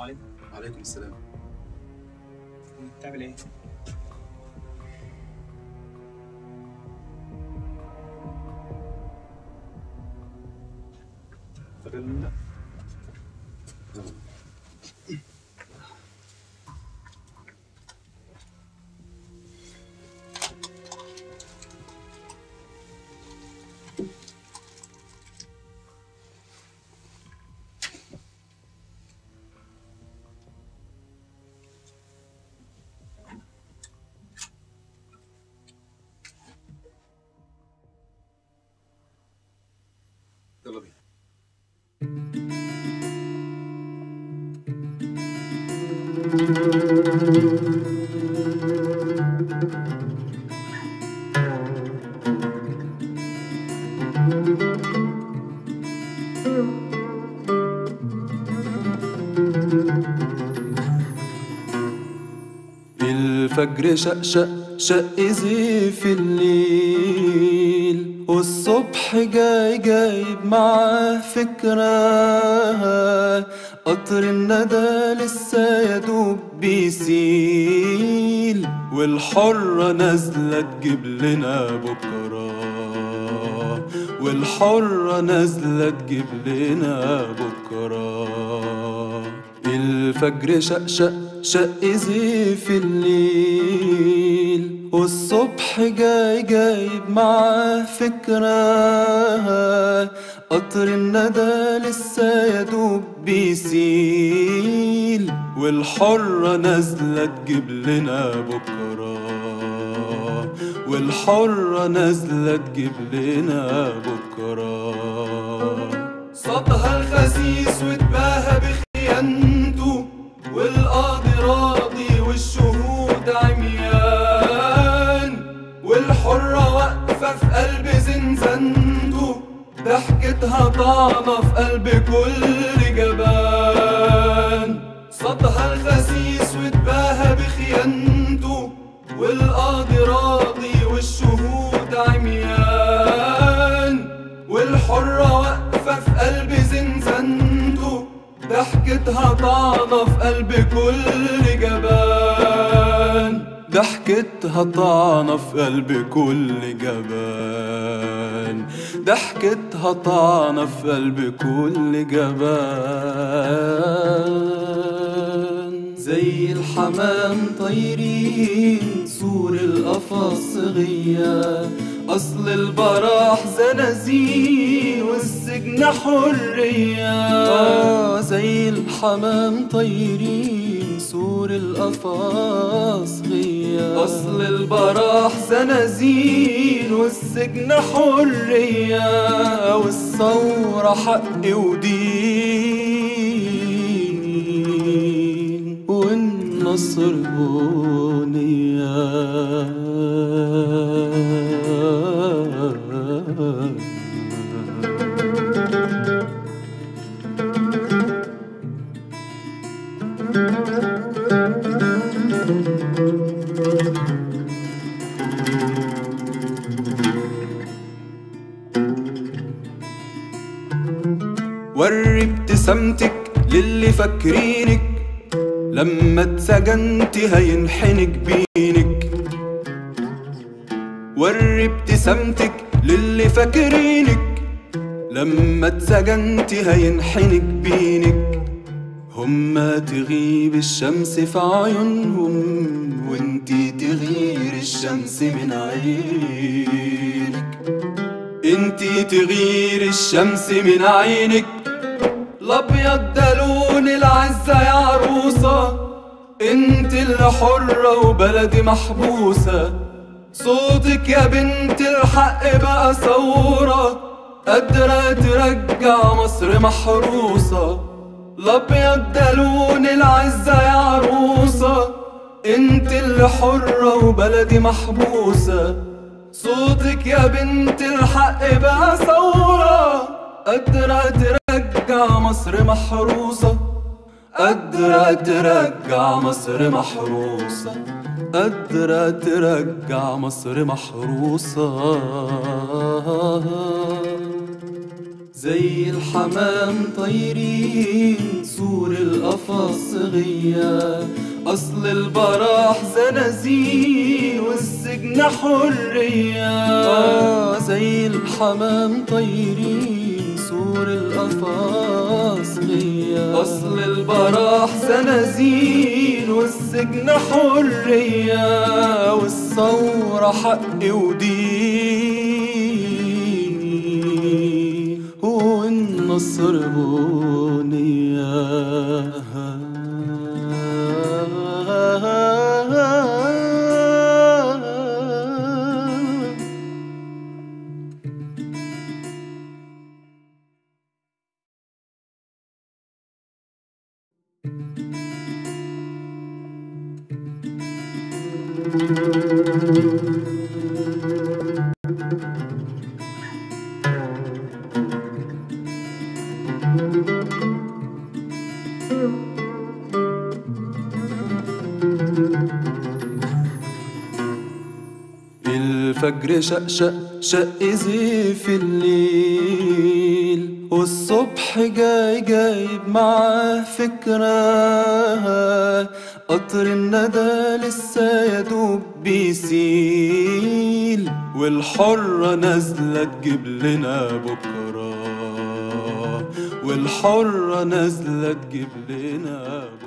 عليكم وعليكم السلام بتعمل ايه؟ فاكر مين ده؟ يلا بينا الفجر شق شق شق زيف الليل والصبح جاي جايب معاه فكرة قطر الندى لسه يدوب بيسيل والحرة نازلة تجيب لنا بكرة والحرة نازلة تجيب لنا بكرة الفجر شق شق شق زيف الليل والصبح جاي جايب معاه فكرة قطر الندى لسه يدوب بيسيل والحرة نازلة تجيب لنا بكرة والحرة نازلة تجيب لنا بكرة صدها الخسيس واتباهى بخيانته والقاضي راضي والشهود عميان والحرة واقفة في قلب زنزانته ضحكتها طعنة في قلب كل جبان صدها الخسيس واتباهى بخيانته والقاضي راضي والشهود عميان والحرة واقفة في قلب زنزانته ضحكتها طعنة في قلب كل جبان ضحكتها طعنة في قلب كل جبان ضحكتها طعنة في قلب كل جبان زي الحمام طايرين سور القفص غيا أصل البراح زنازين والسجن حرية آه زي الحمام طايرين سور القفص غيا أصل البراح زنازين والسجن حرية والثورة حق ودين والنصر بنيان وري ابتسامتك للي فاكرينك لما اتسجنت هينحنك بينك وري ابتسامتك للي فاكرينك لما اتسجنت هينحنك بينك هما تغيب الشمس في عيونهم وانتي تغير الشمس من عينك انتي تغير الشمس من عينك الابيض ده لون العزة يا عروسة انت اللي حرة وبلدي محبوسة صوتك يا بنت الحق بقى ثورة قادرة ترجع مصر محروسة الابيض ده لون العزة يا عروسة انت اللي حرة وبلدي محبوسة صوتك يا بنت الحق بقى ثورة قادرة ترجع مصر محروسة قادرة ترجع مصر محروسة قادرة ترجع مصر محروسة زي الحمام طايرين سور القفص غيا أصل البراح زنازين والسجن حرية آه زي الحمام طايرين سور القفص غيا أصل البراح زنازين والسجن حرية والثورة حق ودين والنصر بنية الفجر شق شق شق زيف الليل والصبح جاي جايب معاه فكرة قطر الندى لسه يدوب بيسيل والحرة نازلة تجيب لنا بكرة والحرة نازلة تجيب لنا بكرة